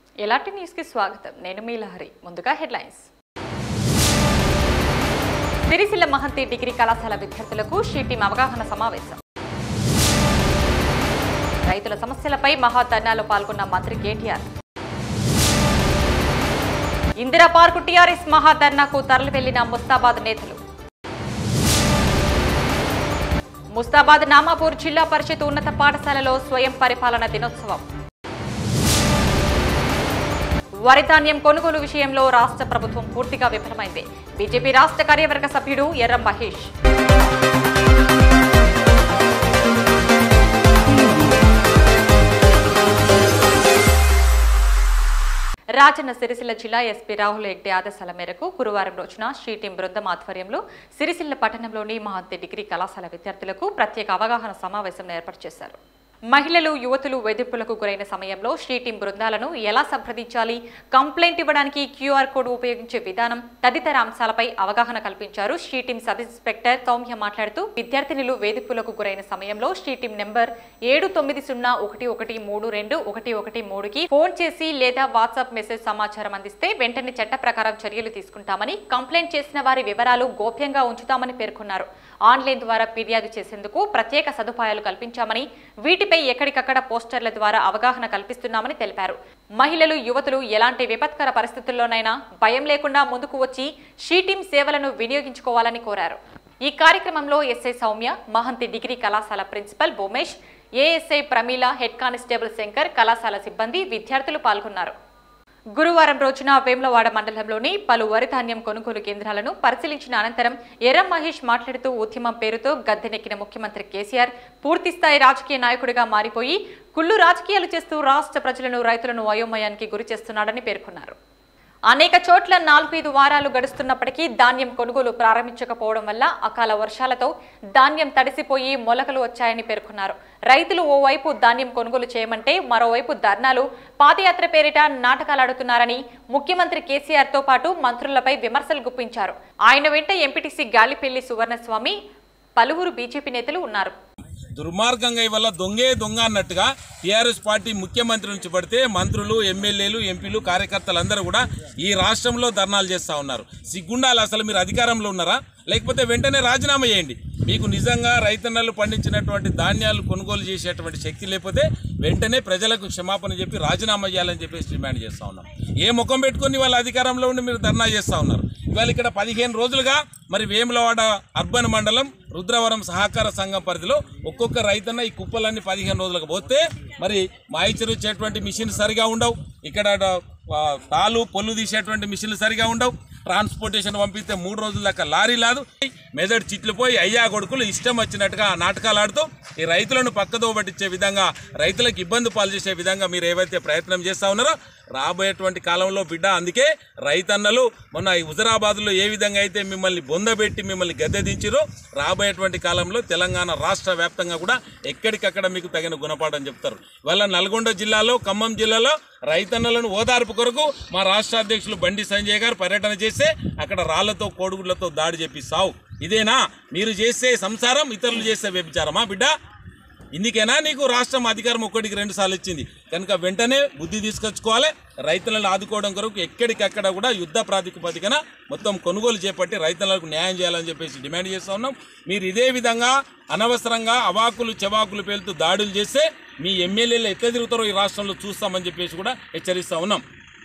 ఎలాంటి న్యూస్కి స్వాగతం నేను మీ లహరి ముందుగా హెడ్లైన్స్ సిరిసిల్ల మహంతి డిగ్రీ కళాశాల విద్యార్థులకు షీటీం అవగాహన సమావేశం రైతుల సమస్యలపై మహాధర్నాలో పాల్గొన్న మంత్రి కేటీఆర్ ఇందిరా పార్కు టీఆర్ఎస్ మహాధర్నాకు తరలి వెళ్లిన ముస్తాబాద్ నేతలు ముస్తాబాద్ నామాపూర్ జిల్లా పరిషత్ ఉన్నత పాఠశాలలో స్వయం పరిపాలన దినోత్సవం వరి ధాన్యం కొనుగోలు విషయంలో రాష్ట్ర ప్రభుత్వం పూర్తిగా విఫలమైంది బీజేపీ రాష్ట్ర కార్యవర్గ సభ్యుడు ఎర్రం మహేష్ రాజన్న సిరిసిల్ల జిల్లా ఎస్పీ రాహుల్ హెగ్డే ఆదేశాల మేరకు గురువారం రోజున టీం బృందం ఆధ్వర్యంలో సిరిసిల్ల పట్టణంలోని మహంతి డిగ్రీ కళాశాల విద్యార్థులకు ప్రత్యేక అవగాహన సమావేశం ఏర్పాటు చేశారు మహిళలు యువతులు వేధింపులకు గురైన సమయంలో టీం బృందాలను ఎలా సంప్రదించాలి కంప్లైంట్ ఇవ్వడానికి క్యూఆర్ కోడ్ ఉపయోగించే విధానం తదితర అంశాలపై అవగాహన కల్పించారు టీం సబ్ ఇన్స్పెక్టర్ సౌమ్య మాట్లాడుతూ విద్యార్థినులు వేధింపులకు గురైన సమయంలో టీం నెంబర్ ఏడు తొమ్మిది సున్నా ఒకటి ఒకటి మూడు రెండు ఒకటి ఒకటి మూడుకి ఫోన్ చేసి లేదా వాట్సాప్ మెసేజ్ సమాచారం అందిస్తే వెంటనే చట్ట ప్రకారం చర్యలు తీసుకుంటామని కంప్లైంట్ చేసిన వారి వివరాలు గోప్యంగా ఉంచుతామని పేర్కొన్నారు ఆన్లైన్ ద్వారా ఫిర్యాదు చేసేందుకు ప్రత్యేక సదుపాయాలు కల్పించామని వీటిపై ఎక్కడికక్కడ పోస్టర్ల ద్వారా అవగాహన కల్పిస్తున్నామని తెలిపారు మహిళలు యువతులు ఎలాంటి విపత్కర పరిస్థితుల్లోనైనా భయం లేకుండా ముందుకు వచ్చి షీటీం సేవలను వినియోగించుకోవాలని కోరారు ఈ కార్యక్రమంలో ఎస్ఐ సౌమ్య మహంతి డిగ్రీ కళాశాల principal Bhoomesh ASI Pramila head constable Shankar కళాశాల సిబ్బంది విద్యార్థులు పాల్గొన్నారు గురువారం రోజున వేములవాడ మండలంలోని పలు వరి ధాన్యం కొనుగోలు కేంద్రాలను పరిశీలించిన అనంతరం ఎర్రం మహేష్ మాట్లాడుతూ ఉద్యమం పేరుతో గద్దెనెక్కిన ముఖ్యమంత్రి కేసీఆర్ పూర్తిస్థాయి రాజకీయ నాయకుడిగా మారిపోయి కుళ్ళు రాజకీయాలు చేస్తూ రాష్ట్ర ప్రజలను రైతులను అయోమయానికి గురి చేస్తున్నాడని పేర్కొన్నారు అనేక చోట్ల నాలుగైదు వారాలు గడుస్తున్నప్పటికీ ధాన్యం కొనుగోలు ప్రారంభించకపోవడం వల్ల అకాల వర్షాలతో ధాన్యం తడిసిపోయి మొలకలు వచ్చాయని పేర్కొన్నారు రైతులు ఓవైపు ధాన్యం కొనుగోలు చేయమంటే మరోవైపు ధర్నాలు పాదయాత్ర పేరిట నాటకాలాడుతున్నారని ముఖ్యమంత్రి కేసీఆర్ తో పాటు మంత్రులపై విమర్శలు గుప్పించారు ఆయన వెంట ఎంపీటీసీ గాలిపెల్లి సువర్ణస్వామి పలువురు బీజేపీ నేతలు ఉన్నారు దుర్మార్గంగా ఇవల్ల దొంగే దొంగ అన్నట్టుగా టీఆర్ఎస్ పార్టీ ముఖ్యమంత్రి నుంచి పడితే మంత్రులు ఎమ్మెల్యేలు ఎంపీలు కార్యకర్తలందరూ కూడా ఈ రాష్ట్రంలో ధర్నాలు చేస్తూ ఉన్నారు సిగ్గుండాలి అసలు మీరు అధికారంలో ఉన్నారా లేకపోతే వెంటనే రాజీనామా చేయండి మీకు నిజంగా రైతన్నలు పండించినటువంటి ధాన్యాలు కొనుగోలు చేసేటువంటి శక్తి లేకపోతే వెంటనే ప్రజలకు క్షమాపణ చెప్పి రాజీనామా చేయాలని చెప్పేసి డిమాండ్ చేస్తూ ఉన్నాం ఏ ముఖం పెట్టుకొని వాళ్ళ అధికారంలో ఉండి మీరు ధర్నా చేస్తూ ఉన్నారు ఇవాళ ఇక్కడ పదిహేను రోజులుగా మరి వేములవాడ అర్బన్ మండలం రుద్రవరం సహకార సంఘం పరిధిలో ఒక్కొక్క రైతన్న ఈ కుప్పలన్నీ పదిహేను రోజులకు పోతే మరి మాయిచరు వచ్చేటువంటి మిషన్ సరిగా ఉండవు ఇక్కడ ఆ, తాలు పొల్లు తీసేటువంటి మిషన్లు సరిగా ఉండవు ట్రాన్స్పోర్టేషన్ పంపిస్తే మూడు రోజుల దాకా లారీ లేదు మెదడు చిట్లు పోయి అయ్యా కొడుకులు ఇష్టం వచ్చినట్టుగా నాటకాలు ఆడుతూ ఈ రైతులను పక్కదో పట్టించే విధంగా రైతులకు ఇబ్బంది పాలు చేసే విధంగా మీరు ఏవైతే ప్రయత్నం చేస్తా ఉన్నారో రాబోయేటువంటి కాలంలో బిడ్డ అందుకే రైతన్నలు మొన్న ఈ హుజరాబాద్లో ఏ విధంగా అయితే మిమ్మల్ని బొందబెట్టి మిమ్మల్ని గద్దె దించిరో రాబోయేటువంటి కాలంలో తెలంగాణ రాష్ట్ర వ్యాప్తంగా కూడా ఎక్కడికక్కడ మీకు తగిన గుణపాఠం చెప్తారు ఇవాళ నల్గొండ జిల్లాలో ఖమ్మం జిల్లాలో రైతన్నలను ఓదార్పు కొరకు మా రాష్ట్ర అధ్యక్షులు బండి సంజయ్ గారు పర్యటన చేస్తే అక్కడ రాళ్లతో కోడుగుళ్లతో దాడి చెప్పి సావు ఇదేనా మీరు చేసే సంసారం ఇతరులు చేసే వ్యభిచారమా బిడ్డ ఇందుకేనా నీకు రాష్ట్రం అధికారం ఒక్కటికి రెండు సార్లు ఇచ్చింది కనుక వెంటనే బుద్ధి తీసుకొచ్చుకోవాలి రైతులను ఆదుకోవడం కొరకు ఎక్కడికక్కడ కూడా యుద్ధ ప్రాతిపదికన మొత్తం కొనుగోలు చేపట్టి రైతులకు న్యాయం చేయాలని చెప్పేసి డిమాండ్ చేస్తూ ఉన్నాం మీరు ఇదే విధంగా అనవసరంగా అవాకులు చెవాకులు పేలుతూ దాడులు చేస్తే మీ ఎమ్మెల్యేలు ఎట్లా తిరుగుతారో ఈ రాష్ట్రంలో చూస్తామని చెప్పేసి కూడా హెచ్చరిస్తూ ఉన్నాం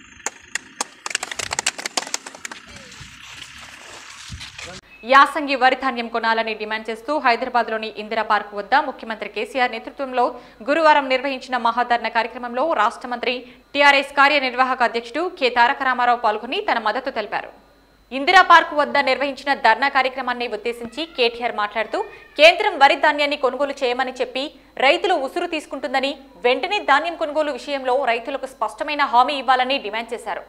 యాసంగి వరి ధాన్యం కొనాలని డిమాండ్ చేస్తూ హైదరాబాద్లోని ఇందిరా పార్క్ వద్ద ముఖ్యమంత్రి కేసీఆర్ నేతృత్వంలో గురువారం నిర్వహించిన మహాధర్ణ కార్యక్రమంలో రాష్ట్ర మంత్రి టీఆర్ఎస్ కార్యనిర్వాహక అధ్యక్షుడు కె తారక రామారావు పాల్గొని తన మద్దతు తెలిపారు ఇందిరా పార్క్ వద్ద నిర్వహించిన ధర్నా కార్యక్రమాన్ని ఉద్దేశించి కేటీఆర్ మాట్లాడుతూ కేంద్రం వరి ధాన్యాన్ని కొనుగోలు చేయమని చెప్పి రైతులు ఉసురు తీసుకుంటుందని వెంటనే ధాన్యం కొనుగోలు విషయంలో రైతులకు స్పష్టమైన హామీ ఇవ్వాలని డిమాండ్ చేశారు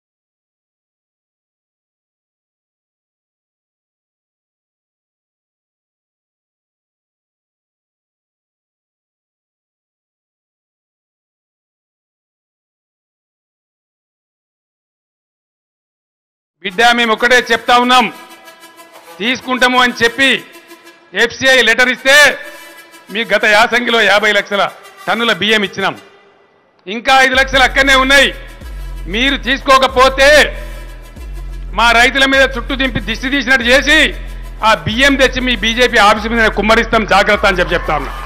బిడ్డ మేము ఒకటే చెప్తా ఉన్నాం తీసుకుంటాము అని చెప్పి ఎఫ్సిఐ లెటర్ ఇస్తే మీ గత యాసంగిలో యాభై లక్షల టన్నుల బియ్యం ఇచ్చినాం ఇంకా ఐదు లక్షలు అక్కడనే ఉన్నాయి మీరు తీసుకోకపోతే మా రైతుల మీద చుట్టూ దింపి దిష్టి తీసినట్టు చేసి ఆ బియ్యం తెచ్చి మీ బీజేపీ ఆఫీస్ మీద కుమ్మరిస్తాం జాగ్రత్త అని చెప్పి చెప్తా ఉన్నా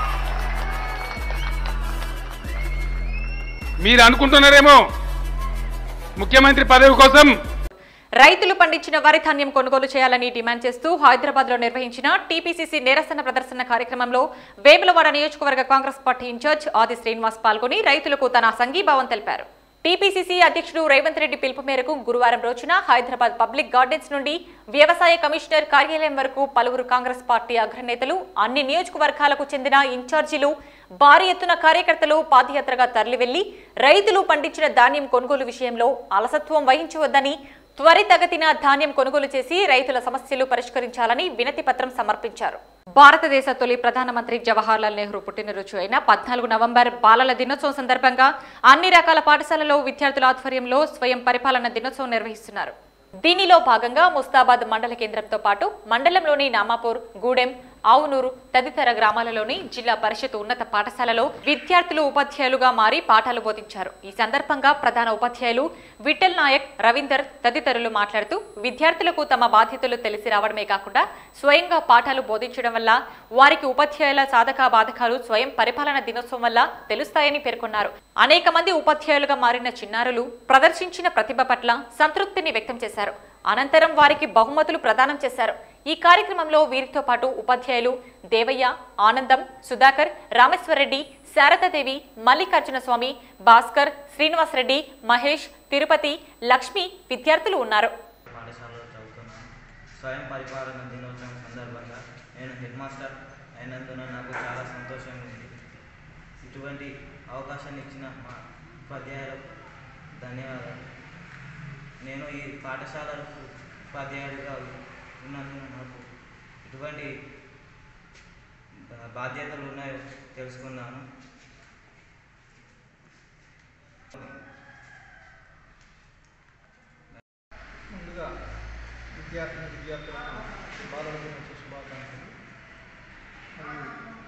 మీరు అనుకుంటున్నారేమో ముఖ్యమంత్రి పదవి కోసం రైతులు పండించిన వరి ధాన్యం కొనుగోలు చేయాలని డిమాండ్ చేస్తూ హైదరాబాద్ లో నిర్వహించిన టీపీసీసీ నిరసన ప్రదర్శన కార్యక్రమంలో వేములవాడ నియోజకవర్గ కాంగ్రెస్ పార్టీ ఇన్ఛార్జ్ ఆది శ్రీనివాస్ పాల్గొని రైతులకు తన సంఘీభావం తెలిపారు టీపీసీసీ అధ్యక్షుడు రేవంత్ రెడ్డి పిలుపు మేరకు గురువారం రోజున హైదరాబాద్ పబ్లిక్ గార్డెన్స్ నుండి వ్యవసాయ కమిషనర్ కార్యాలయం వరకు పలువురు కాంగ్రెస్ పార్టీ అగ్రనేతలు అన్ని నియోజకవర్గాలకు చెందిన ఇన్ఛార్జీలు భారీ ఎత్తున కార్యకర్తలు పాదయాత్రగా తరలివెళ్లి రైతులు పండించిన ధాన్యం కొనుగోలు విషయంలో అలసత్వం వహించవద్దని త్వరితగతిన ధాన్యం కొనుగోలు చేసి రైతుల సమస్యలు పరిష్కరించాలని వినతి పత్రం సమర్పించారు భారతదేశ తొలి ప్రధానమంత్రి జవహర్లాల్ నెహ్రూ పుట్టినరోజు అయిన పద్నాలుగు నవంబర్ బాలల దినోత్సవం సందర్భంగా అన్ని రకాల పాఠశాలలో విద్యార్థుల ఆధ్వర్యంలో స్వయం పరిపాలన దినోత్సవం నిర్వహిస్తున్నారు దీనిలో భాగంగా ముస్తాబాద్ మండల కేంద్రంతో పాటు మండలంలోని నామాపూర్ గూడెం ఆవునూరు తదితర గ్రామాలలోని జిల్లా పరిషత్ ఉన్నత పాఠశాలలో విద్యార్థులు ఉపాధ్యాయులుగా మారి పాఠాలు బోధించారు ఈ సందర్భంగా ప్రధాన ఉపాధ్యాయులు విఠల్ నాయక్ రవీందర్ తదితరులు మాట్లాడుతూ విద్యార్థులకు తమ బాధ్యతలు తెలిసి రావడమే కాకుండా స్వయంగా పాఠాలు బోధించడం వల్ల వారికి ఉపాధ్యాయుల సాధక బాధకాలు స్వయం పరిపాలన దినోత్సవం వల్ల తెలుస్తాయని పేర్కొన్నారు అనేక మంది ఉపాధ్యాయులుగా మారిన చిన్నారులు ప్రదర్శించిన ప్రతిభ పట్ల సంతృప్తిని వ్యక్తం చేశారు అనంతరం వారికి బహుమతులు ప్రదానం చేశారు ఈ కార్యక్రమంలో వీరితో పాటు ఉపాధ్యాయులు దేవయ్య ఆనందం సుధాకర్ రామేశ్వరరెడ్డి శారదాదేవి మల్లికార్జున స్వామి భాస్కర్ శ్రీనివాసరెడ్డి మహేష్ తిరుపతి లక్ష్మి విద్యార్థులు ఉన్నారు పాఠశాలలో చదువుతున్నాను స్వయం పరిపాలన దినోత్సవం సందర్భంగా నేను హెడ్ మాస్టర్ అయినందున నాకు చాలా సంతోషంగా ఉంది ఇటువంటి అవకాశాన్ని ఇచ్చిన మా ఉపాధ్యాయులకు ధన్యవాదాలు నేను ఈ పాఠశాలకు ఉపాధ్యాయుడిగా ఉన్నందున నాకు ఎటువంటి ఆ, బాధ్యతలు ఉన్నాయో తెలుసుకున్నాను ముందుగా విద్యార్థిని విద్యార్థులకు బాలల దినోత్సవ శుభాకాంక్షలు మరియు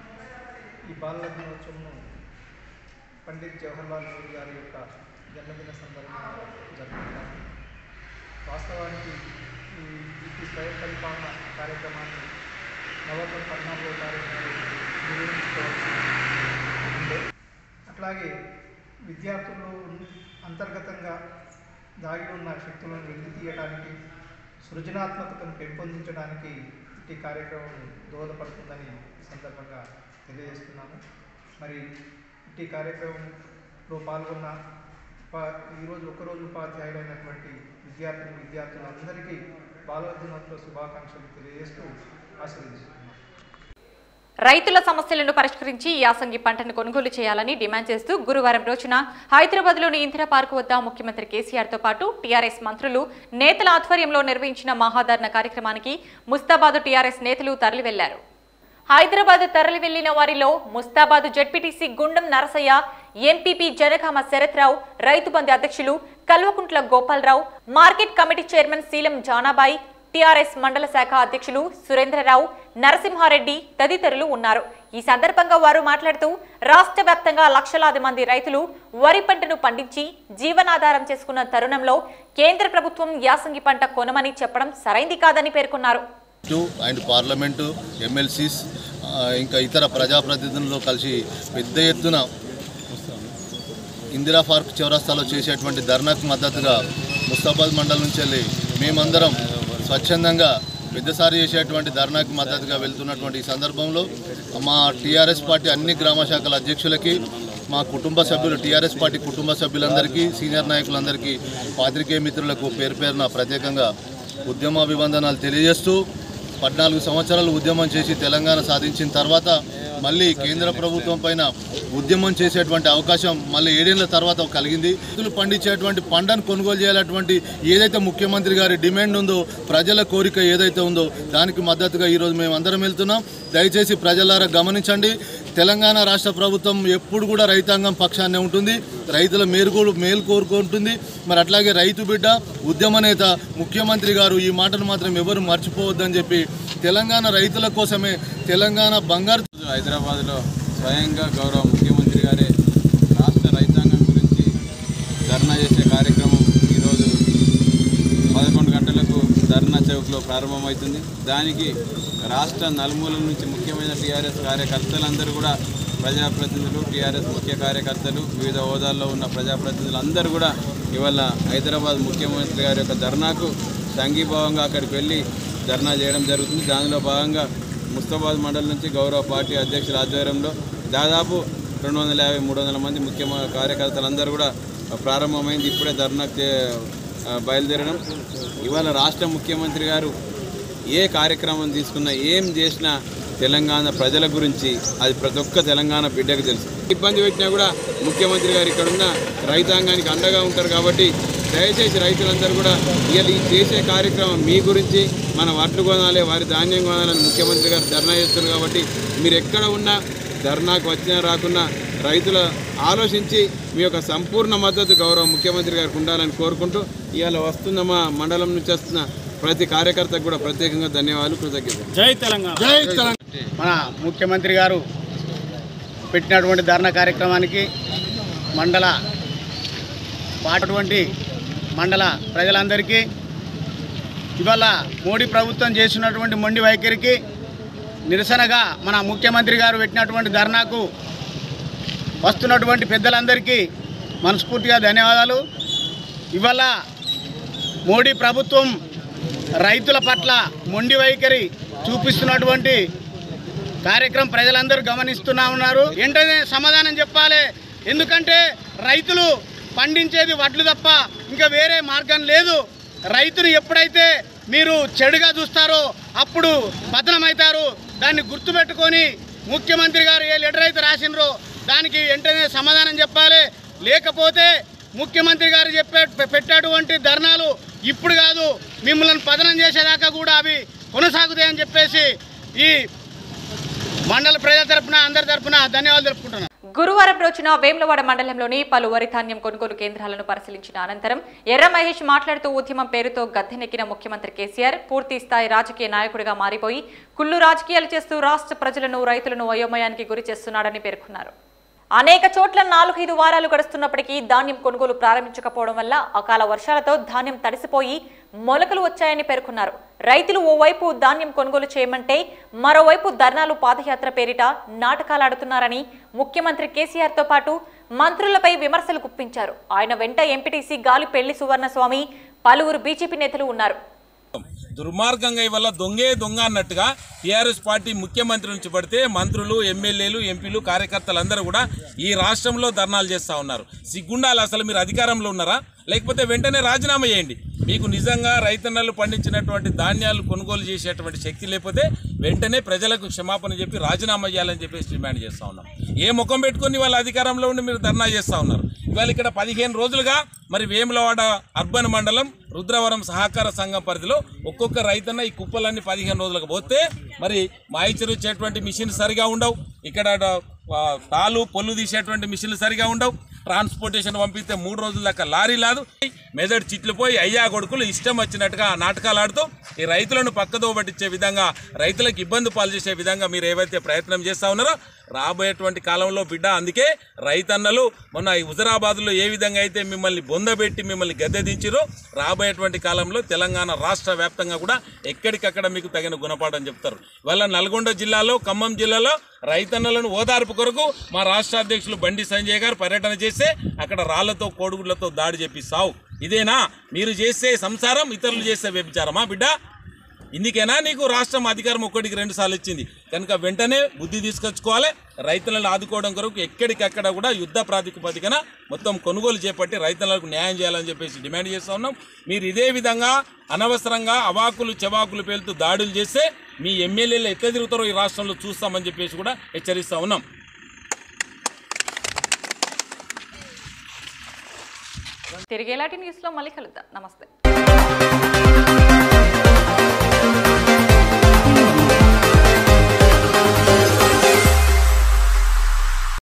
ఈ బాలల దినోత్సవంను పండిత్ జవహర్లాల్ నెహ్రూ గారి యొక్క జన్మదిన సందర్భంగా జరుపుకుంటాము వాస్తవానికి ఈ ఈ స్వయం పరిపాలన కార్యక్రమాన్ని నవంబర్ పద్నాలుగో తారీఖు నిర్వహించుకోవాల్సి ఉండే అట్లాగే విద్యార్థుల్లో అంతర్గతంగా దాగి ఉన్న శక్తులను వెలికి తీయడానికి సృజనాత్మకతను పెంపొందించడానికి ఈ కార్యక్రమం దోహదపడుతుందని ఈ సందర్భంగా తెలియజేస్తున్నాము మరి ఈ కార్యక్రమంలో పాల్గొన్న ఉపా- ఈరోజు ఒకరోజు ఉపాధ్యాయులైనటువంటి విద్యార్థులు విద్యార్థులందరికీ బాలల దినోత్సవ శుభాకాంక్షలు తెలియజేస్తూ ఆశీర్వదిస్తున్నాను రైతుల సమస్యలను పరిష్కరించి యాసంగి పంటను కొనుగోలు చేయాలని డిమాండ్ చేస్తూ గురువారం రోజున హైదరాబాద్లోని ఇందిరా పార్కు వద్ద ముఖ్యమంత్రి కేసీఆర్తో పాటు టీఆర్ఎస్ మంత్రులు నేతల ఆధ్వర్యంలో నిర్వహించిన మహాధరణ కార్యక్రమానికి ముస్తాబాదు టీఆర్ఎస్ నేతలు తరలి వెళ్లారు హైదరాబాద్ తరలి వెళ్లిన వారిలో ముస్తాబాదు జడ్పీటీసీ గుండం నరసయ్య ఎంపీపీ జనగామ శరత్రావు రైతు బంధు అధ్యక్షులు Kalvakuntla Gopal Rao market committee chairman Seelam Janabai TRS మండల శాఖ అధ్యక్షులు సురేంద్రరావు నరసింహారెడ్డి తదితరులు ఉన్నారు ఈ సందర్భంగా వారు మాట్లాడుతూ రాష్ట్ర వ్యాప్తంగా లక్షలాది మంది రైతులు వరి పంటను పండించి జీవనాధారం చేసుకున్న తరుణంలో కేంద్ర ప్రభుత్వం యాసంగి పంట కొనమని చెప్పడం సరైంది కాదని పేర్కొన్నారు టు అండ్ పార్లమెంటు ఎమ్మెల్సీస్ ఆ, ఇంకా ఇతర ప్రజాప్రతినిధులతో కలిసి పెద్ద ఎత్తున ఇందిరా పార్క్ చౌరస్తాలో చేసేటువంటి ధర్నాకు మద్దతుగా ముస్తాబాద్ మండలం నుంచి వెళ్ళి మేమందరం స్వచ్ఛందంగా పెద్దసారి చేసేటువంటి ధర్నాకు మద్దతుగా వెళ్తున్నటువంటి ఈ సందర్భంలో మా టీఆర్ఎస్ పార్టీ అన్ని గ్రామ శాఖల అధ్యక్షులకి మా కుటుంబ సభ్యులు టీఆర్ఎస్ పార్టీ కుటుంబ సభ్యులందరికీ సీనియర్ నాయకులందరికీ పాత్రికేయ మిత్రులకు పేరు పేరున ప్రత్యేకంగా ఉద్యమాభివందనాలు తెలియజేస్తూ పద్నాలుగు సంవత్సరాలు ఉద్యమం చేసి తెలంగాణ సాధించిన తర్వాత మళ్ళీ కేంద్ర ప్రభుత్వం పైన ఉద్యమం చేసేటువంటి అవకాశం మళ్ళీ ఏడేళ్ల తర్వాత కలిగింది రైతులు పండించేటువంటి పంటను కొనుగోలు చేయాలటువంటి ఏదైతే ముఖ్యమంత్రి గారి డిమాండ్ ఉందో ప్రజల కోరిక ఏదైతే ఉందో దానికి మద్దతుగా ఈరోజు మేము అందరం వెళ్తున్నాం దయచేసి ప్రజలారా గమనించండి తెలంగాణ రాష్ట్ర ప్రభుత్వం ఎప్పుడు కూడా రైతాంగం పక్షాన్నే ఉంటుంది రైతుల మేలు మేలు కోరుకుంటుంది మరి అట్లాగే రైతు బిడ్డ ఉద్యమ నేత ముఖ్యమంత్రి గారు ఈ మాటను మాత్రం ఎవరు మర్చిపోవద్దని చెప్పి తెలంగాణ రైతుల కోసమే తెలంగాణ బంగారు హైదరాబాద్లో స్వయంగా గౌరవ ముఖ్యమంత్రి గారే రాష్ట్ర రైతాంగ చేసే కార్యక్రమం ఈరోజు పదకొండు గంటలకు ధర్నా చౌక్లో ప్రారంభమవుతుంది దానికి రాష్ట్ర నలుమూలల నుంచి ముఖ్యమైన టీఆర్ఎస్ కార్యకర్తలందరూ కూడా ప్రజాప్రతినిధులు టీఆర్ఎస్ ముఖ్య కార్యకర్తలు వివిధ హోదాల్లో ఉన్న ప్రజాప్రతినిధులు అందరూ కూడా ఇవాళ హైదరాబాద్ ముఖ్యమంత్రి గారి యొక్క ధర్నాకు సంఘీభావంగా అక్కడికి వెళ్ళి ధర్నా చేయడం జరుగుతుంది దానిలో భాగంగా ముస్తాబాద్ మండలం నుంచి గౌరవ పార్టీ అధ్యక్షుల ఆధ్వర్యంలో దాదాపు రెండు వందల యాభై మూడు వందల మంది ముఖ్య కార్యకర్తలందరూ కూడా ప్రారంభమైంది ఇప్పుడే ధర్నాకు చే- ఆ, బయలుదేరడం ఇవాళ రాష్ట్ర ముఖ్యమంత్రి గారు ఏ కార్యక్రమం తీసుకున్నా ఏం చేసినా తెలంగాణ ప్రజల గురించి అది ప్రతి ఒక్క తెలంగాణ బిడ్డకు తెలుసు ఇబ్బంది పెట్టినా కూడా ముఖ్యమంత్రి గారు ఇక్కడ ఉన్న రైతాంగానికి అండగా ఉంటారు కాబట్టి దయచేసి రైతులందరూ కూడా ఇవాళ ఈ చేసే కార్యక్రమం మీ గురించి మన వడ్లు కొనాలి వారి ధాన్యం కొనాలని ముఖ్యమంత్రి గారు ధర్నా చేస్తున్నారు కాబట్టి మీరు ఎక్కడ ఉన్నా ధర్నాకు వచ్చినా రాకున్నా రైతుల ఆలోచించి మీ యొక్క సంపూర్ణ మద్దతు గౌరవ ముఖ్యమంత్రి గారికి ఉండాలని కోరుకుంటూ ఇవాళ వస్తున్న మా మండలం నుంచి వస్తున్న ప్రతి కార్యకర్తకు కూడా ప్రత్యేకంగా ధన్యవాదాలు కృతజ్ఞతలు జై తెలంగాణ జై తెలంగాణ మన ముఖ్యమంత్రి గారు పెట్టినటువంటి ధర్నా కార్యక్రమానికి మండల పాటటువంటి మండల ప్రజలందరికీ ఇవాళ మోడీ ప్రభుత్వం చేస్తున్నటువంటి మొండి వైఖరికి నిరసనగా మన ముఖ్యమంత్రి గారు పెట్టినటువంటి ధర్నాకు వస్తున్నటువంటి పెద్దలందరికీ మనస్ఫూర్తిగా ధన్యవాదాలు ఇవాళ మోడీ ప్రభుత్వం రైతుల పట్ల మొండి వైఖరి చూపిస్తున్నటువంటి కార్యక్రమం ప్రజలందరూ గమనిస్తున్నా ఉన్నారు వెంటనే సమాధానం చెప్పాలి ఎందుకంటే రైతులు పండించేది వడ్లు తప్ప ఇంకా వేరే మార్గం లేదు రైతును ఎప్పుడైతే మీరు చెడుగా చూస్తారో అప్పుడు పతనమవుతారు దాన్ని గుర్తుపెట్టుకొని ముఖ్యమంత్రి గారు ఏ లెటర్ అయితే రాసినరో దానికి వెంటనే సమాధానం చెప్పాలి లేకపోతే ముఖ్యమంత్రి గారు చెప్పే పెట్టేటువంటి ధర్నాలు ఇప్పుడు కాదు మిమ్మల్ని పతనం చేసేదాకా కూడా అవి కొనసాగుతాయని చెప్పేసి ఈ మండల ప్రజల తరపున అందరి తరపున ధన్యవాదాలు తెలుపుకుంటున్నాను గురువారం రోజున వేములవాడ మండలంలోని పలు వరి ధాన్యం కొనుగోలు కేంద్రాలను పరిశీలించిన అనంతరం ఎర్ర మహేష్ మాట్లాడుతూ ఉద్యమం పేరుతో గద్దెనెక్కిన ముఖ్యమంత్రి కేసీఆర్ పూర్తి స్థాయి రాజకీయ నాయకుడిగా మారిపోయి కుళ్ళు రాజకీయాలు చేస్తూ రాష్ట్ర ప్రజలను రైతులను అయోమయానికి గురి చేస్తున్నాడని పేర్కొన్నారు అనేక చోట్ల నాలుగైదు వారాలు గడుస్తున్నప్పటికీ ధాన్యం కొనుగోలు ప్రారంభించకపోవడం వల్ల అకాల వర్షాలతో ధాన్యం తడిసిపోయి మొలకలు వచ్చాయని పేర్కొన్నారు రైతులు ఓవైపు ధాన్యం కొనుగోలు చేయమంటే మరోవైపు ధర్నాలు పాదయాత్ర పేరిట నాటకాలాడుతున్నారని ముఖ్యమంత్రి కేసీఆర్తో పాటు మంత్రులపై విమర్శలు గుప్పించారు ఆయన వెంట ఎంపీటీసీ గాలి పెళ్లి సువర్ణస్వామి పలువురు బీజేపీ నేతలు ఉన్నారు దుర్మార్గంగా ఇవల్ల దొంగే దొంగ అన్నట్టుగా టీఆర్ఎస్ పార్టీ ముఖ్యమంత్రి నుంచి పడితే మంత్రులు ఎమ్మెల్యేలు ఎంపీలు కార్యకర్తలందరూ కూడా ఈ రాష్ట్రంలో ధర్నాలు చేస్తూ ఉన్నారు సిగ్గుండాలి అసలు మీరు అధికారంలో ఉన్నారా లేకపోతే వెంటనే రాజీనామా చేయండి మీకు నిజంగా రైతన్నలు పండించినటువంటి ధాన్యాలు కొనుగోలు చేసేటువంటి శక్తి లేకపోతే వెంటనే ప్రజలకు క్షమాపణ చెప్పి రాజీనామా చేయాలని చెప్పేసి డిమాండ్ చేస్తూ ఉన్నాం ఏ ముఖం పెట్టుకొని వాళ్ళ అధికారంలో ఉండి మీరు ధర్నా చేస్తూ ఉన్నారు ఇవాళ ఇక్కడ పదిహేను రోజులుగా మరి వేములవాడ అర్బన్ మండలం రుద్రవరం సహకార సంఘం పరిధిలో ఒక్కొక్క రైతన్న ఈ కుప్పలన్నీ పదిహేను రోజులకు పోతే మరి మాయిచరు వచ్చేటువంటి మిషన్ సరిగా ఉండవు ఇక్కడ ఆ, తాలు పొల్లు తీసేటువంటి మిషన్లు సరిగా ఉండవు ట్రాన్స్పోర్టేషన్ పంపిస్తే మూడు రోజుల దాకా లారీ లేదు మెదడు చిట్లు పోయి అయ్యా కొడుకులు ఇష్టం వచ్చినట్టుగా నాటకాలు ఆడుతూ ఈ రైతులను పక్కదో పట్టించే విధంగా రైతులకు ఇబ్బంది పాలు చేసే విధంగా మీరు ఏవైతే ప్రయత్నం చేస్తా ఉన్నారో రాబోయేటువంటి కాలంలో బిడ్డ అందుకే రైతన్నలు మొన్న ఈ హుజరాబాద్లో ఏ విధంగా అయితే మిమ్మల్ని బొందబెట్టి మిమ్మల్ని గద్దె దించిరో రాబోయేటువంటి కాలంలో తెలంగాణ రాష్ట్ర వ్యాప్తంగా కూడా ఎక్కడికక్కడ మీకు తగిన గుణపాఠం చెప్తారు ఇవాళ నల్గొండ జిల్లాలో ఖమ్మం జిల్లాలో రైతన్నలను ఓదార్పు కొరకు మా రాష్ట్ర అధ్యక్షులు బండి సంజయ్ గారు పర్యటన చేస్తే అక్కడ రాళ్లతో కోడుగుళ్లతో దాడి చేపిస్తావు ఇదేనా మీరు చేసే సంసారం ఇతరులు చేసే వ్యభిచారమా బిడ్డ ఇందుకేనా నీకు రాష్ట్రం అధికారం ఒక్కటికి రెండు సార్లు ఇచ్చింది కనుక వెంటనే బుద్ధి తీసుకొచ్చుకోవాలి రైతులను ఆదుకోవడం కొరకు ఎక్కడికక్కడ కూడా యుద్ధ ప్రాతిపదికన మొత్తం కొనుగోలు చేపట్టి రైతులకు న్యాయం చేయాలని చెప్పేసి డిమాండ్ చేస్తూ ఉన్నాం మీరు ఇదే విధంగా అనవసరంగా అవాకులు చెవాకులు పేలుతూ దాడులు చేస్తే మీ ఎమ్మెల్యేలు ఎట్లా తిరుగుతారో ఈ రాష్ట్రంలో చూస్తామని చెప్పేసి కూడా హెచ్చరిస్తూ ఉన్నాం తిరిగేలాంటి న్యూస్లో మళ్ళీ కలుద్దాం నమస్తే